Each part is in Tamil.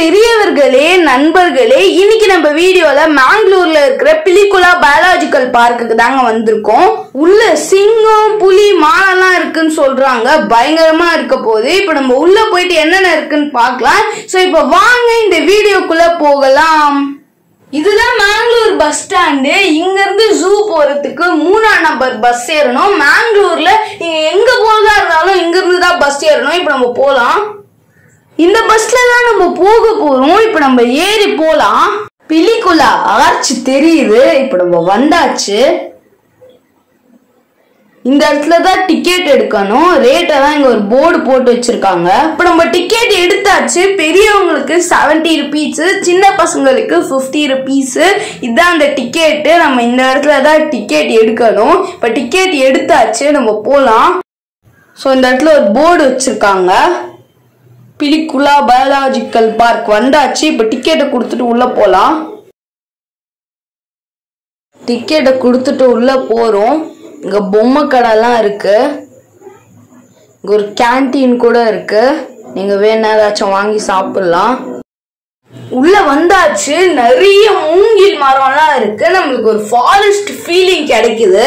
பெரியவர்களே நண்பர்களே இன்னைக்கு நம்ம வீடியோல மேங்களூர்ல இருக்கிற பிலிகுலா பயாலஜிக்கல் பார்க்குக்கு தாங்க வந்திருக்கோம் உள்ள சிங்கம் புலி மானெல்லாம் இருக்குன்னு சொல்றாங்க பயங்கரமா இருக்க போகுது இப்போ நம்ம உள்ள போயிட்டு என்னென்ன இருக்குன்னு பார்க்கலாம் ஸோ இப்போ வாங்க இந்த வீடியோக்குள்ள போகலாம் இதுதான் மேங்களூர் பஸ் ஸ்டாண்டு இங்க இருந்து ஜூ போறதுக்கு மூணாம் நம்பர் பஸ் ஏறணும் மேங்களூர்ல நீங்க எங்க போறதா இருந்தாலும் இங்க இருந்து தான் பஸ் ஏறணும் இப்போ நம்ம போலாம் இந்த பஸ்ல தான் நம்ம போக போறோம் இப்ப நம்ம ஏறி போலாம் பிலிகுலா ஆர்ச் தெரியுது இப்ப நம்ம வந்தாச்சு இந்த இடத்துல தான் டிக்கெட் எடுக்கணும் ரேட்டை தான் இங்க ஒரு போர்டு போட்டு வச்சிருக்காங்க இப்போ நம்ம டிக்கெட் எடுத்தாச்சு பெரியவங்களுக்கு செவன்ட்டி ருபீஸ் சின்ன பசங்களுக்கு ஃபிஃப்டி ருபீஸ் இதுதான் அந்த டிக்கெட்டு நம்ம இந்த இடத்துல தான் டிக்கெட் எடுக்கணும் இப்போ டிக்கெட் எடுத்தாச்சு நம்ம போகலாம் ஸோ இந்த இடத்துல ஒரு போர்டு வச்சிருக்காங்க பிலிகுலா பயாலஜிக்கல் பார்க் வந்தாச்சு இப்போ டிக்கெட்டை கொடுத்துட்டு உள்ள போகலாம் டிக்கெட்டை கொடுத்துட்டு உள்ள போகிறோம் இங்கே பொம்மை கடைலாம் இருக்கு இங்கே ஒரு கேண்டீன் கூட இருக்கு நீங்கள் வேணா ஏதாச்சும் வாங்கி சாப்பிடலாம் உள்ள வந்தாச்சு நிறைய மூங்கில் மரம்லாம் இருக்கு நம்மளுக்கு ஒரு ஃபாரஸ்ட் ஃபீலிங் கிடைக்குது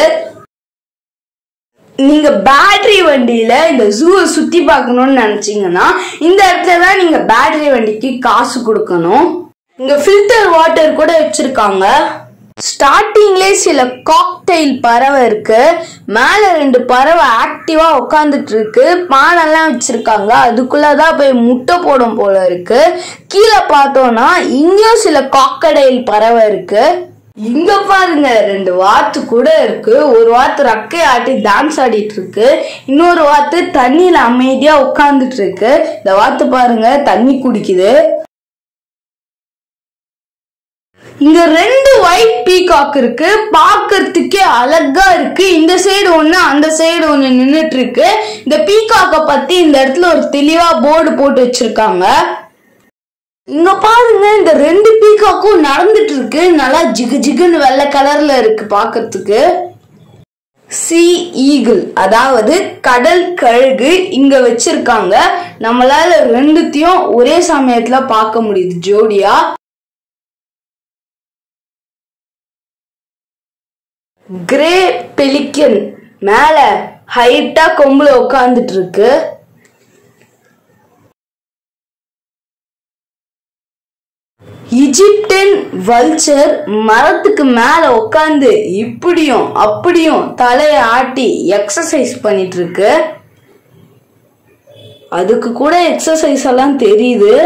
நீங்க பேட்டரி வண்டியில இந்த ஜூவை சுத்தி பார்க்கணும்னு நினைச்சீங்கன்னா இந்த இடத்துல தான் நீங்க பேட்டரி வண்டிக்கு காசு கொடுக்கணும் இங்க ஃபில்டர் வாட்டர் கூட வச்சிருக்காங்க ஸ்டார்டிங்லே சில காக்டெயில் பறவை இருக்கு மேல ரெண்டு பறவை ஆக்டிவா உட்காந்துட்டு இருக்கு பானெல்லாம் வச்சிருக்காங்க அதுக்குள்ளதான் போய் முட்டை போடும் போல இருக்கு கீழே பார்த்தோம்னா இங்கேயும் சில காக்கடைல் பறவை இருக்கு இங்க பாருங்க ரெண்டு வாத்து கூட இருக்கு ஒரு வாத்து ரக்கை ஆட்டி டான்ஸ் ஆடிட்டு இருக்கு இன்னொரு வாத்து தண்ணியில அமைதியா உட்கார்ந்துட்டு இருக்கு இந்த வாத்து பாருங்க தண்ணி குடிக்குது இங்க ரெண்டு ஒயிட் பீகாக் இருக்கு பார்க்கறதுக்கே அழகா இருக்கு இந்த சைடு ஒண்ணு அந்த சைடு ஒண்ணு நின்னுட்டு இருக்கு இந்த பீகாக்க பத்தி இந்த இடத்துல ஒரு தெளிவா போர்டு போட்டு வச்சிருக்காங்க இங்க பாருங்க இந்த ரெண்டு பீகாக்கும் நடந்துட்டு இருக்கு நல்லா ஜிகு ஜிகுன்னு வெள்ளை கலர்ல இருக்கு பார்க்கிறதுக்கு சி ஈகிள் அதாவது கடல் கழுகு இங்க வச்சிருக்காங்க நம்மளால ரெண்டுத்தையும் ஒரே சமயத்துல பார்க்க முடியுது ஜோடியா கிரே பெலிக்கன் மேல ஹைட்டா கொம்புல உட்காந்துட்டு இருக்கு இஜிப்டன் வல்ச்சர் மரத்துக்கு மேல உட்காந்து இப்படியும் அப்படியும் தலைய ஆட்டி எக்ஸசைஸ் பண்ணிட்டு இருக்கு அதுக்கு கூட எக்ஸசைஸ் எல்லாம் தெரியுது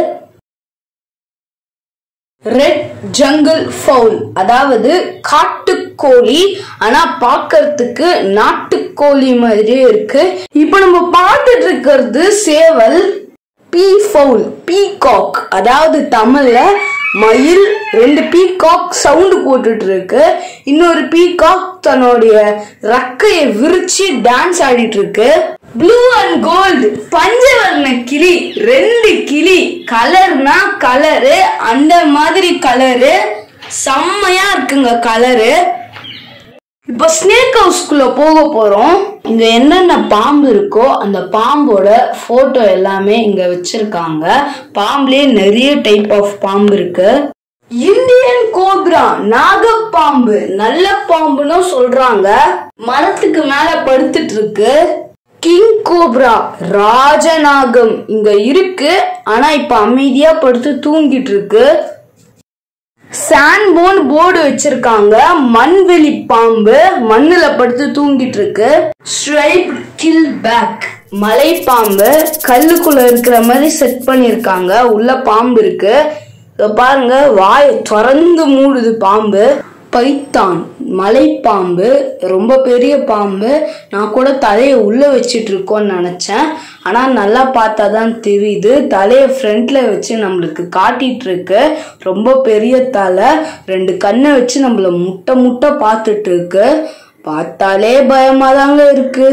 ரெட் ஜங்கிள் ஃபவுல் அதாவது காட்டுக்கோழி ஆனா பார்க்கறதுக்கு நாட்டுக்கோழி மாதிரியே இருக்கு இப்போ நம்ம பார்த்துட்டு இருக்கிறது சேவல் பீ ஃபவுல் பீகாக் அதாவது தமிழ்ல மயில் ரெண்டு பீகாக் சவுண்டு போட்டுட்டு இருக்கு இன்னொரு பீகாக் தன்னுடைய ரக்கையை விரிச்சு டான்ஸ் ஆடிட்டு இருக்கு ப்ளூ அண்ட் கோல்டு பஞ்சவர்ண கிளி ரெண்டு கிளி கலர்னா கலரு அந்த மாதிரி கலரு செம்மையா இருக்குங்க கலரு இப்போ ஸ்னேக் ஹவுஸ்க்குள்ள போக போறோம் இங்க என்னென்ன பாம்பு இருக்கோ அந்த பாம்போட போட்டோ எல்லாமே இங்க வச்சிருக்காங்க பாம்புலயே நிறைய டைப் ஆஃப் பாம்பு இருக்கு இந்தியன் கோப்ரா நாகப்பாம்பு நல்ல பாம்புன்னு சொல்றாங்க மரத்துக்கு மேல படுத்துட்டு இருக்கு கிங் கோப்ரா ராஜநாகம் இங்க இருக்கு ஆனா இப்ப அமைதியா படுத்து தூங்கிட்டு இருக்கு சான்போன் போர்டு வச்சிருக்காங்க மண்வெளி பாம்பு மண்ணுல படுத்து தூங்கிட்டு இருக்கு ஸ்ட்ரைப் கில் பேக் மலை பாம்பு கல்லுக்குள்ள இருக்கிற மாதிரி செட் பண்ணிருக்காங்க உள்ள பாம்பு இருக்கு இத பாருங்க வாயை திறந்து மூடுது பாம்பு பைத்தான் மலைப்பாம்பு ரொம்ப பெரிய பாம்பு நான் கூட தலையை உள்ள வச்சிட்டு இருக்கோன்னு நினைச்சேன் ஆனா நல்லா பார்த்தா தான் தெரியுது தலையை ஃப்ரண்ட்ல வச்சு நம்மளுக்கு காட்டிட்டு இருக்கு ரொம்ப பெரிய தலை ரெண்டு கண்ணை வச்சு நம்மள முட்டை முட்டை பார்த்துட்டு இருக்கு பார்த்தாலே பயமா தாங்க இருக்கு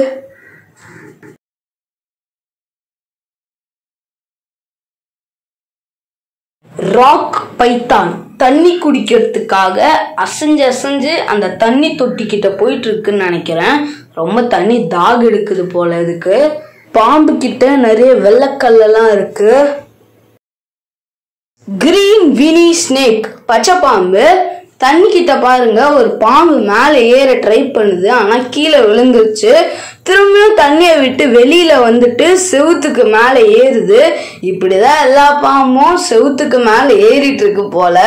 ராக் பைத்தான் தண்ணி குடிக்கிறதுக்காக அசைஞ்சு அசைஞ்சு அந்த தண்ணி தொட்டி கிட்ட போயிட்டு இருக்குன்னு நினைக்கிறேன் ரொம்ப தண்ணி தாக எடுக்குது போல இதுக்கு பாம்பு கிட்ட நிறைய வெள்ளக்கல்லெல்லாம் இருக்கு வினி ஸ்னேக் பச்சை பாம்பு தண்ணி கிட்ட பாருங்க ஒரு பாம்பு மேலே ஏற ட்ரை பண்ணுது ஆனா கீழே விழுந்துருச்சு திரும்பியும் தண்ணியை விட்டு வெளியில வந்துட்டு செவுத்துக்கு மேலே ஏறுது இப்படிதான் எல்லா பாம்பும் செவுத்துக்கு மேலே ஏறிட்டு இருக்கு போல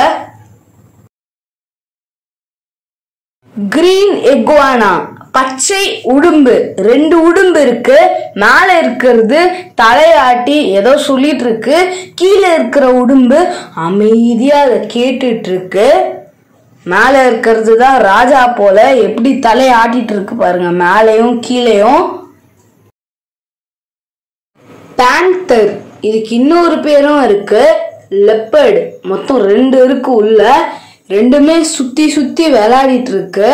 கிரீன் எக்வானா பச்சை உடும்பு ரெண்டு உடும்பு இருக்கு மேல இருக்கிறது தலையாட்டி ஏதோ சொல்லிட்டு இருக்கு கீழே இருக்கிற உடும்பு அமைதியா அதை கேட்டுட்டு இருக்கு மேல இருக்கிறது தான் ராஜா போல எப்படி தலையாட்டிட்டு இருக்கு பாருங்க மேலேயும் கீழேயும் பேந்தர் இதுக்கு இன்னொரு பேரும் இருக்கு லெப்பர்டு மொத்தம் ரெண்டு இருக்கு உள்ள ரெண்டுமே சுத்தி சுத்தி விளையாடிட்டு இருக்கு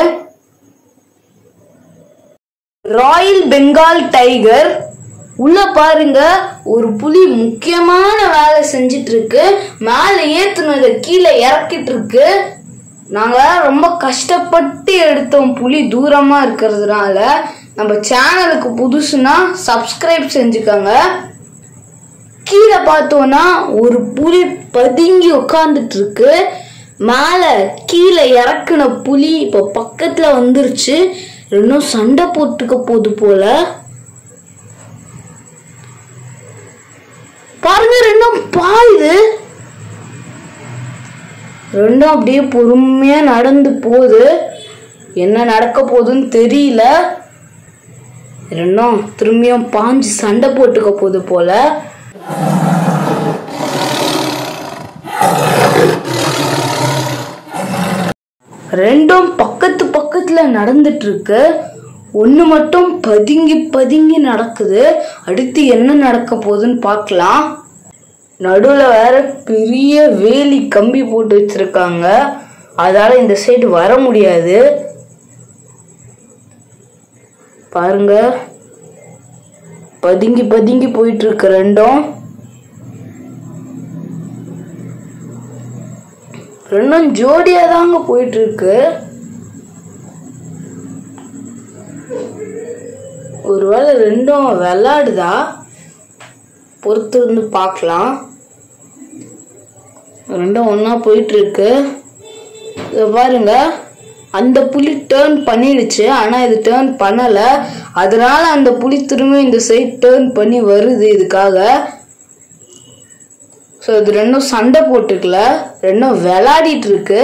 ராயல் பெங்கால் டைகர் உள்ள பாருங்க ஒரு புலி முக்கியமான வேலை செஞ்சிட்டு இருக்கு மேலே ஏத்துனதை கீழே இறக்கிட்டு இருக்கு நாங்க ரொம்ப கஷ்டப்பட்டு எடுத்தோம் புலி தூரமா இருக்கிறதுனால நம்ம சேனலுக்கு புதுசுனா சப்ஸ்கிரைப் செஞ்சுக்கோங்க கீழே பார்த்தோன்னா ஒரு புலி பதுங்கி உட்காந்துட்டு இருக்கு மேலே கீழே இறக்குன புலி இப்போ பக்கத்தில் வந்துருச்சு ரெண்டும் சண்டை போட்டுக்க போகுது போல பாருங்க ரெண்டும் பாயுது ரெண்டும் அப்படியே பொறுமையா நடந்து போகுது என்ன நடக்க போகுதுன்னு தெரியல ரெண்டும் திரும்பியும் பாஞ்சு சண்டை போட்டுக்க போகுது போல ரெண்டும் பக்கத்து பக்கத்துல நடந்துட்டு இருக்கு ஒன்று மட்டும் பதுங்கி பதுங்கி நடக்குது அடுத்து என்ன நடக்க போகுதுன்னு பார்க்கலாம் நடுவில் வேற பெரிய வேலி கம்பி போட்டு வச்சிருக்காங்க அதால இந்த சைடு வர முடியாது பாருங்க பதுங்கி பதுங்கி போயிட்டு இருக்கு ரெண்டும் ரெண்டும் ஜோடியா தாங்க போயிட்டு இருக்கு ஒருவேளை ரெண்டும் விளாடுதா பொறுத்து இருந்து பார்க்கலாம் ரெண்டும் ஒன்றா போயிட்டு இருக்கு இதை பாருங்க அந்த புலி டேர்ன் பண்ணிடுச்சு ஆனால் இது டேர்ன் பண்ணலை அதனால அந்த புலி திரும்ப இந்த சைட் டேர்ன் பண்ணி வருது இதுக்காக ஸோ இது ரெண்டும் சண்டை போட்டுக்கல ரெண்டும் விளாடிட்டு இருக்கு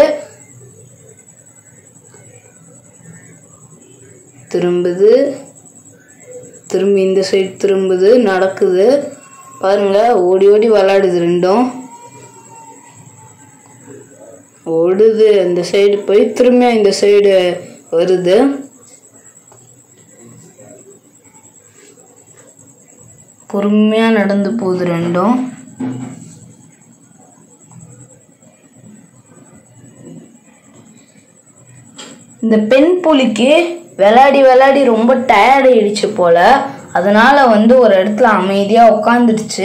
திரும்புது திரும்பி இந்த சைடு திரும்புது நடக்குது பாருங்க ஓடி ஓடி விளாடுது ரெண்டும் ஓடுது அந்த சைடு போய் திரும்ப இந்த சைடு வருது பொறுமையா நடந்து போகுது ரெண்டும் இந்த பெண் புலிக்கு விளையாடி விளையாடி ரொம்ப டயர்ட் ஆயிடுச்சு போல அதனால வந்து ஒரு இடத்துல அமைதியா உட்காந்துடுச்சு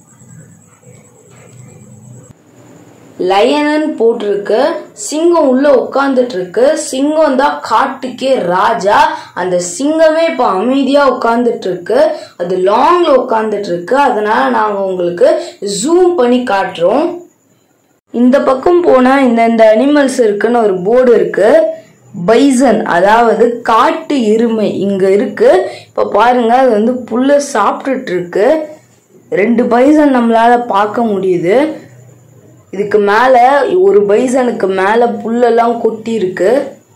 லயனன் போட்டிருக்கு சிங்கம் உள்ள உட்காந்துட்டு இருக்கு சிங்கம் தான் காட்டுக்கே ராஜா அந்த சிங்கமே இப்போ அமைதியா உட்காந்துட்டு இருக்கு அது லாங்ல உட்காந்துட்டு இருக்கு அதனால நாங்க உங்களுக்கு ஜூம் பண்ணி காட்டுறோம் இந்த பக்கம் போனா இந்த இந்த அனிமல்ஸ் இருக்குன்னு ஒரு போர்டு இருக்கு பைசன் அதாவது காட்டு எருமை இங்க இருக்கு இப்ப பாருங்க அது வந்து புல்ல சாப்பிட்டுட்டு இருக்கு ரெண்டு பைசன் நம்மளால பார்க்க முடியுது இதுக்கு மேல ஒரு பைசனுக்கு மேல புல்லெல்லாம் கொட்டி இருக்கு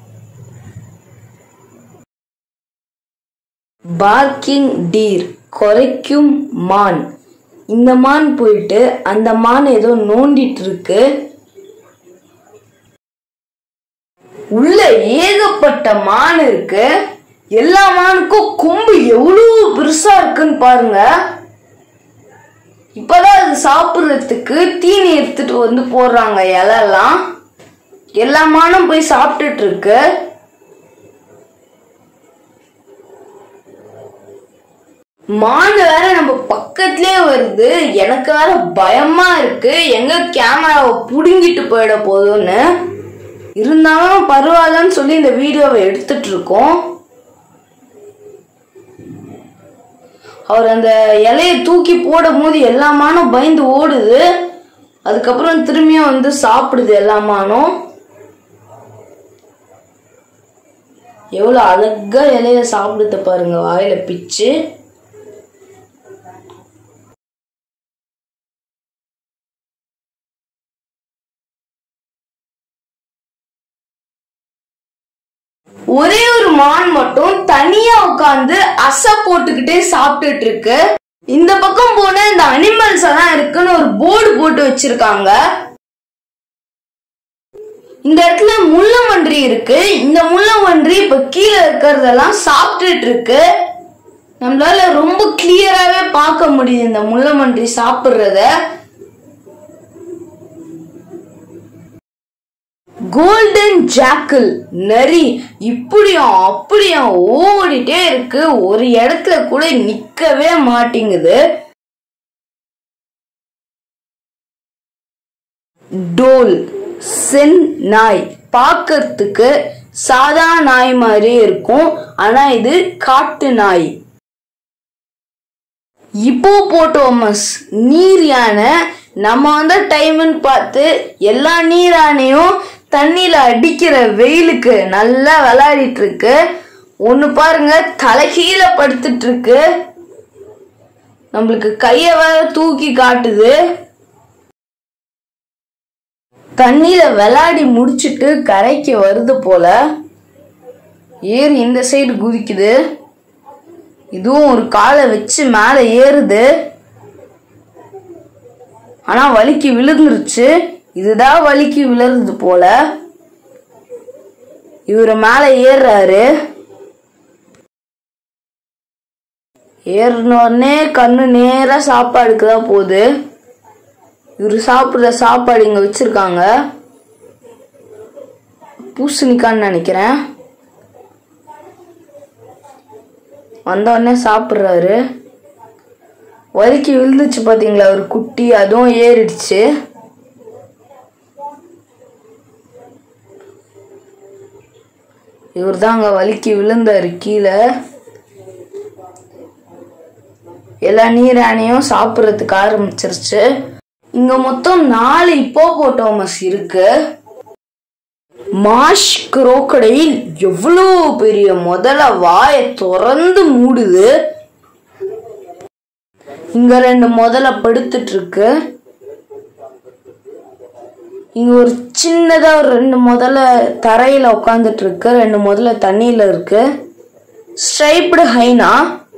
பார்க்கிங் டீர் குறைக்கும் மான் இந்த மான் போயிட்டு அந்த மான் ஏதோ நோண்டிட்டு இருக்கு உள்ள ஏகப்பட்ட மான் இருக்கு எல்லா மானுக்கும் கொம்பு எவ்வளவு பெருசா இருக்குன்னு பாருங்க இப்பதான் அது சாப்பிடுறதுக்கு தீனி எடுத்துட்டு வந்து போடுறாங்க இலெல்லாம் எல்லா மானும் போய் சாப்பிட்டுட்டு இருக்கு மான் வேற நம்ம பக்கத்துலயே வருது எனக்கு வேற பயமா இருக்கு எங்க கேமராவை புடுங்கிட்டு போயிட போதும்னு இருந்தாலும் பரவாயில்லன்னு சொல்லி இந்த வீடியோவை எடுத்துட்டு இருக்கோம் அவர் அந்த இலையை தூக்கி போடும் போது எல்லா மானும் பயந்து ஓடுது அதுக்கப்புறம் திரும்பியும் வந்து சாப்பிடுது எல்லாமானும் எவ்வளவு அழகா இலைய சாப்பிடுது பாருங்க வாயில பிச்சு ஒரே ஒரு மான் மட்டும் தனியா உட்காந்து அசை போட்டுக்கிட்டே சாப்பிட்டுட்டு இருக்கு இந்த பக்கம் போன இந்த அனிமல்ஸ் எல்லாம் இருக்குன்னு ஒரு போர்டு போட்டு வச்சிருக்காங்க இந்த இடத்துல முள்ளமன்றி இருக்கு இந்த முள்ளமன்றி இப்ப கீழே இருக்கிறதெல்லாம் சாப்பிட்டுட்டு இருக்கு நம்மளால ரொம்ப கிளியராவே பார்க்க முடியுது இந்த முள்ளமன்றி சாப்பிடுறத கோல்டன் ஜாக்கிள் நரி இப்படியும் அப்படியும் ஓடிட்டே இருக்கு ஒரு இடத்துல கூட நிக்கவே மாட்டேங்குது டோல் சென் நாய் பார்க்கறதுக்கு சாதா நாய் மாதிரி இருக்கும் ஆனா இது காட்டு நாய் இப்போ போட்டோமஸ் நீர் யானை நம்ம வந்து டைம்னு பார்த்து எல்லா நீர் யானையும் தண்ணியில அடிக்கிற வெயிலுக்கு நல்லா விளையாடிட்டு இருக்கு ஒன்று பாருங்க தலைகீழ படுத்துட்டு இருக்கு நம்மளுக்கு கைய வேற தூக்கி காட்டுது தண்ணியில விளையாடி முடிச்சிட்டு கரைக்கு வருது போல ஏறி இந்த சைடு குதிக்குது இதுவும் ஒரு காலை வச்சு மேலே ஏறுது ஆனா வலிக்கு விழுந்துருச்சு இதுதான் வலிக்கு விழுறது போல இவரு மேல ஏறுறாரு ஏறின உடனே கண்ணு நேரா சாப்பாடுக்கு தான் போகுது இவரு சாப்பிடுற சாப்பாடு இங்க வச்சிருக்காங்க பூசணிக்கான்னு நினைக்கிறேன் வந்த உடனே சாப்பிட்றாரு வலிக்கு விழுந்துச்சு பாத்தீங்களா ஒரு குட்டி அதுவும் ஏறிடுச்சு இவர் தான் அங்க வலிக்கு விழுந்தாரு கீழே எல்லா நீரானையும் சாப்பிட்றதுக்கு ஆரம்பிச்சிருச்சு இங்க மொத்தம் நாலு இப்போபோட்டோமஸ் இருக்கு மாஷ் குரோக்கடையில் எவ்வளோ பெரிய முதல்ல வாயை திறந்து மூடுது இங்க ரெண்டு முதல்ல படுத்துட்டு இருக்கு இங்க ஒரு சின்னதா ஒரு ரெண்டு முதல்ல தரையில உட்காந்துட்டு இருக்கு ரெண்டு முதல்ல தண்ணியில இருக்கு ஸ்ட்ரைப்டு ஹைனா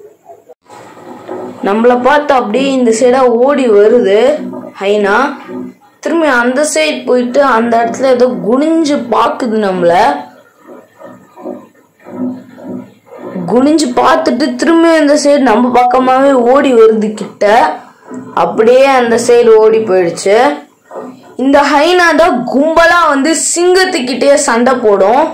நம்மள பார்த்து அப்படியே இந்த சைடா ஓடி வருது ஹைனா திரும்பி அந்த சைடு போயிட்டு அந்த இடத்துல ஏதோ குனிஞ்சு பாக்குது நம்மள குனிஞ்சு பார்த்துட்டு திரும்பி அந்த சைடு நம்ம பக்கமாவே ஓடி வருது கிட்ட அப்படியே அந்த சைடு ஓடி போயிடுச்சு இந்த ஹைனா தான் கும்பலா வந்து சிங்கத்துக்கிட்டே சண்டை போடும்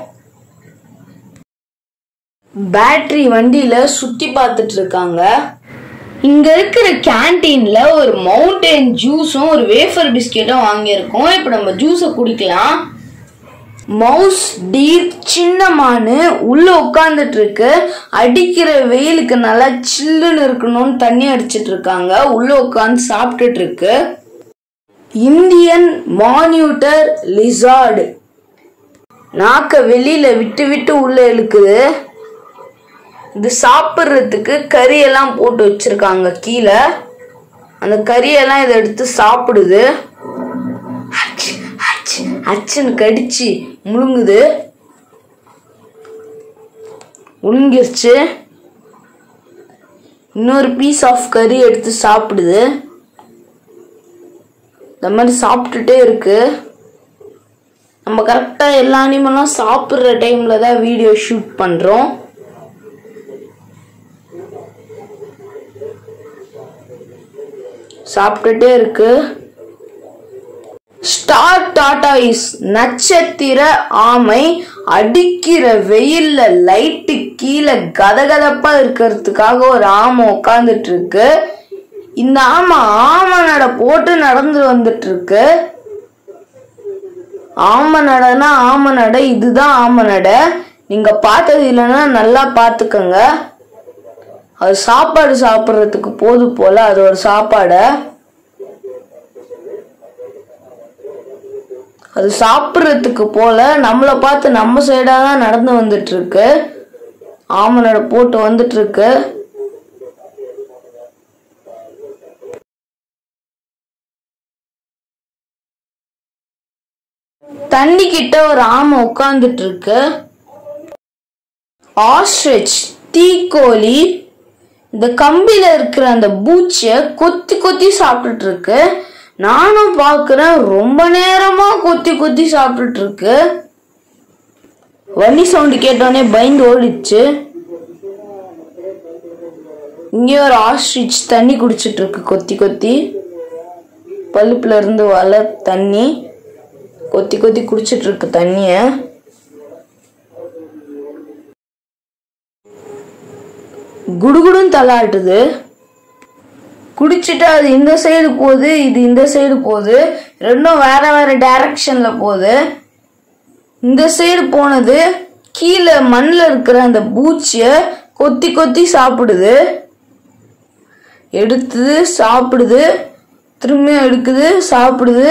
பேட்டரி வண்டியில சுத்தி பார்த்துட்டு இருக்காங்க இங்க இருக்கிற கேன்டீன்ல ஒரு மவுண்டன் ஜூஸும் ஒரு வேஃபர் பிஸ்கெட்டும் வாங்கியிருக்கோம் இப்போ நம்ம ஜூஸை குடிக்கலாம் மவுஸ் டீர் சின்ன மானு உள்ள உட்காந்துட்டு இருக்கு அடிக்கிற வெயிலுக்கு நல்லா சில்லுன்னு இருக்கணும்னு தண்ணி அடிச்சிட்டு இருக்காங்க உள்ள உட்காந்து சாப்பிட்டுட்டு இருக்கு இந்தியன் மானியூட்டர் லிசார்டு நாக்க வெளியில விட்டு விட்டு உள்ள இழுக்குது இது சாப்பிட்றதுக்கு கறியெல்லாம் போட்டு வச்சிருக்காங்க கீழே அந்த கறியெல்லாம் இதை எடுத்து சாப்பிடுது அச்சு, அச்சு, அச்சுன்னு கடிச்சு முழுங்குது முழுங்கிருச்சு இன்னொரு பீஸ் ஆஃப் கறி எடுத்து சாப்பிடுது இந்த மாதிரி சாப்பிட்டுட்டே இருக்கு நம்ம கரெக்டாக எல்லா அனிமலும் சாப்பிட்ற டைமில் தான் வீடியோ ஷூட் பண்ணுறோம் சாப்பிட்டுட்டே இருக்கு ஸ்டார் டாடா இஸ் நட்சத்திர ஆமை அடிக்கிற வெயில்ல லைட்டு கீழே கதகதப்பா இருக்கிறதுக்காக ஒரு ஆமை உட்காந்துட்டு இருக்கு இந்த ஆமை ஆமை நட போட்டு நடந்து வந்துட்டு இருக்கு ஆமை நடனா ஆமை நட இதுதான் ஆமை நட நீங்க பார்த்தது இல்லைன்னா நல்லா பார்த்துக்கோங்க அது சாப்பாடு சாப்பிட்றதுக்கு போது போல அதோட சாப்பாடை அது சாப்பிட்றதுக்கு போல நம்மளை பார்த்து நம்ம சைடாக தான் நடந்து வந்துட்டு இருக்கு ஆமனோட போட்டு வந்துட்டு இருக்கு தண்ணி கிட்ட ஒரு ஆமை உட்கார்ந்துட்டு இருக்கு ஆஸ்ட்ரிச் தீக்கோழி இந்த கம்பியில இருக்கிற அந்த பூச்சிய கொத்தி கொத்தி சாப்பிட்டுட்டு இருக்கு நானும் பார்க்கிறேன் ரொம்ப நேரமா கொத்தி கொத்தி சாப்பிட்டுட்டு இருக்கு வண்டி சவுண்டு கேட்டோடனே பயந்து ஓடிடுச்சு இங்கே ஒரு ஆஸ்ட்ரிச் தண்ணி குடிச்சிட்டு இருக்கு கொத்தி கொத்தி பல்லுப்புல இருந்து வள தண்ணி கொத்தி கொத்தி குடிச்சிட்டு இருக்கு தண்ணிய குடுகுடுன்னு தள்ளாட்டுது குடிச்சிட்டு அது இந்த சைடு போகுது இது இந்த சைடு போகுது ரெண்டும் வேற வேற டைரக்ஷன்ல போகுது இந்த சைடு போனது கீழே மண்ணில் இருக்கிற அந்த பூச்சியை கொத்தி கொத்தி சாப்பிடுது எடுத்துது சாப்பிடுது திரும்பியும் எடுக்குது சாப்பிடுது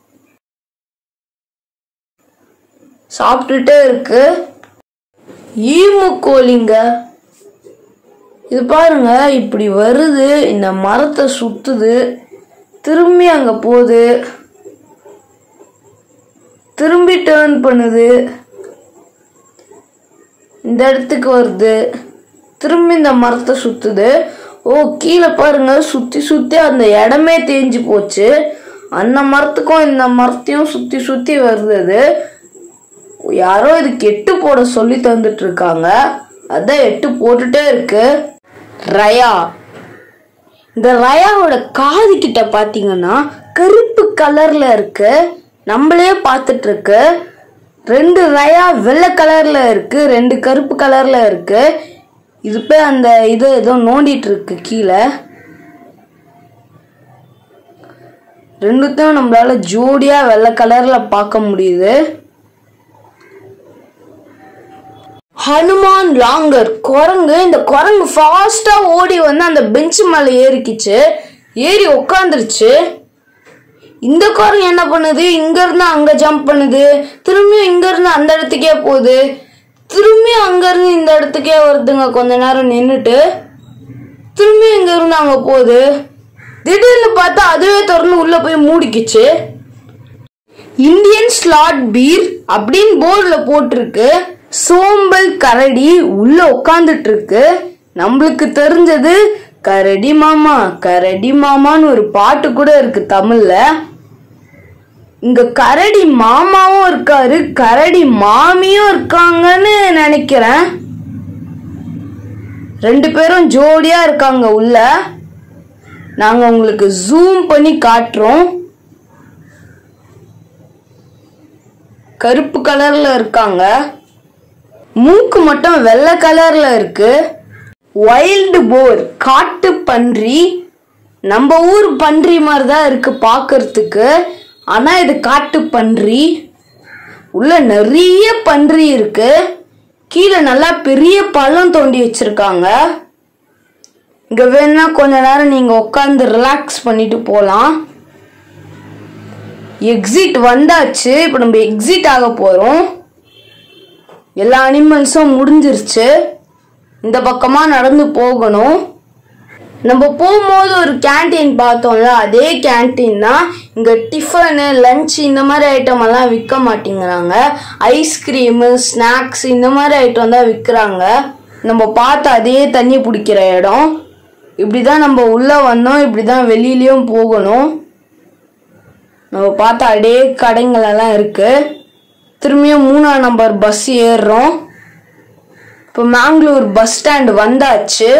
சாப்பிட்டுட்டே இருக்கு ஈமு கோழிங்க இது பாருங்க இப்படி வருது இந்த மரத்தை சுத்துது திரும்பி அங்க போகுது திரும்பி டேர்ன் பண்ணுது இந்த இடத்துக்கு வருது திரும்பி இந்த மரத்தை சுத்துது ஓ கீழே பாருங்க சுத்தி சுத்தி அந்த இடமே தேஞ்சு போச்சு அந்த மரத்துக்கும் இந்த மரத்தையும் சுத்தி சுத்தி வருது அது யாரோ இதுக்கு எட்டு போட சொல்லி தந்துட்டு இருக்காங்க அதான் எட்டு போட்டுட்டே இருக்கு ரயா இந்த ரயாவோட காது கிட்ட பாத்தீங்கன்னா கருப்பு கலர்ல இருக்கு நம்மளே பார்த்துட்டு இருக்கு ரெண்டு ரயா வெள்ளை கலர்ல இருக்கு ரெண்டு கருப்பு கலர்ல இருக்கு இது போய் அந்த இது ஏதோ நோண்டிட்டு இருக்கு கீழே ரெண்டுத்தையும் நம்மளால ஜோடியா வெள்ளை கலர்ல பார்க்க முடியுது ஹனுமான் லாங்கர் குரங்கு இந்த குரங்கு ஃபாஸ்டா ஓடி வந்து அந்த பெஞ்ச் மேல ஏறிக்கிச்சு ஏறி உக்காந்துருச்சு இந்த குரங்கு என்ன பண்ணுது இங்க இருந்து அங்க ஜம்ப் பண்ணுது திரும்பியும் இங்க இருந்து அந்த இடத்துக்கே போகுது திரும்பியும் அங்க இருந்து இந்த இடத்துக்கே வருதுங்க கொஞ்ச நேரம் நின்றுட்டு திரும்பியும் இங்க இருந்து அங்க போகுது திடீர்னு பார்த்தா அதுவே திறந்து உள்ள போய் மூடிக்கிச்சு இந்தியன் ஸ்லாட் பீர் அப்படின்னு போர்டில் போட்டிருக்கு சோம்பல் கரடி உள்ள உட்காந்துட்டு இருக்கு நம்மளுக்கு தெரிஞ்சது கரடி மாமா கரடி மாமான்னு ஒரு பாட்டு கூட இருக்கு தமிழ்ல இங்க கரடி மாமாவும் இருக்காரு கரடி மாமியும் இருக்காங்கன்னு நினைக்கிறேன் ரெண்டு பேரும் ஜோடியா இருக்காங்க உள்ள நாங்க உங்களுக்கு ஜூம் பண்ணி காட்டுறோம் கருப்பு கலர்ல இருக்காங்க மூக்கு மட்டும் வெள்ளை கலர்ல இருக்கு வைல்டு போர் காட்டு பன்றி நம்ம ஊர் பன்றி மாதிரி தான் இருக்கு பார்க்கறதுக்கு ஆனா இது காட்டு பன்றி உள்ள நிறைய பன்றி இருக்கு கீழே நல்லா பெரிய பள்ளம் தோண்டி வச்சிருக்காங்க இங்க வேணா கொஞ்ச நேரம் நீங்க உட்காந்து ரிலாக்ஸ் பண்ணிட்டு போலாம் எக்ஸிட் வந்தாச்சு இப்போ நம்ம எக்ஸிட் ஆக போறோம் எல்லா அனிமல்ஸும் முடிஞ்சிருச்சு இந்த பக்கமா நடந்து போகணும் நம்ம போகும்போது ஒரு கேண்டீன் பார்த்தோம்ல அதே கேண்டீன் தான் இங்க டிஃபனு லஞ்ச் இந்த மாதிரி ஐட்டம் எல்லாம் விற்க மாட்டேங்கிறாங்க ஐஸ்கிரீமு ஸ்நாக்ஸ் இந்த மாதிரி ஐட்டம் தான் விற்கிறாங்க நம்ம பார்த்த அதே தண்ணி பிடிக்கிற இடம் இப்படி தான் நம்ம உள்ள வந்தோம் இப்படி தான் வெளியிலயும் போகணும் நம்ம பார்த்த அதே கடைங்கள் எல்லாம் இருக்கு திரும்பியும் மூணாம் நம்பர் பஸ் ஏறுறோம் இப்போ மேங்களூர் பஸ் ஸ்டாண்ட் வந்தாச்சு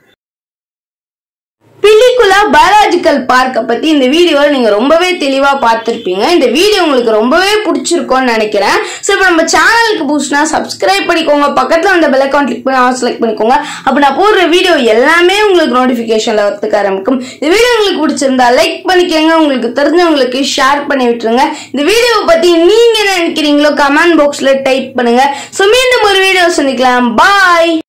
பில்லிக்குலா பயாலஜிக்கல் பார்க்கை பத்தி இந்த வீடியோவில் நீங்க ரொம்பவே தெளிவா பார்த்துருப்பீங்க இந்த வீடியோ உங்களுக்கு ரொம்பவே பிடிச்சிருக்கும்னு நினைக்கிறேன் ஸோ இப்போ நம்ம சேனலுக்கு புதுசுனா சப்ஸ்கிரைப் பண்ணிக்கோங்க பக்கத்தில் அந்த பெல் அக்கௌண்ட் கிளிக் பண்ணி ஆல் செலக்ட் பண்ணிக்கோங்க அப்போ நான் போடுற வீடியோ எல்லாமே உங்களுக்கு நோட்டிஃபிகேஷனில் வரதுக்கு ஆரம்பிக்கும் இந்த வீடியோ உங்களுக்கு பிடிச்சிருந்தா லைக் பண்ணிக்கோங்க உங்களுக்கு தெரிஞ்சவங்களுக்கு ஷேர் பண்ணி விட்டுருங்க இந்த வீடியோவை பத்தி நீங்க என்ன நினைக்கிறீங்களோ கமெண்ட் பாக்ஸ்ல டைப் பண்ணுங்க ஸோ மீண்டும் ஒரு வீடியோ சந்திக்கலாம் பாய்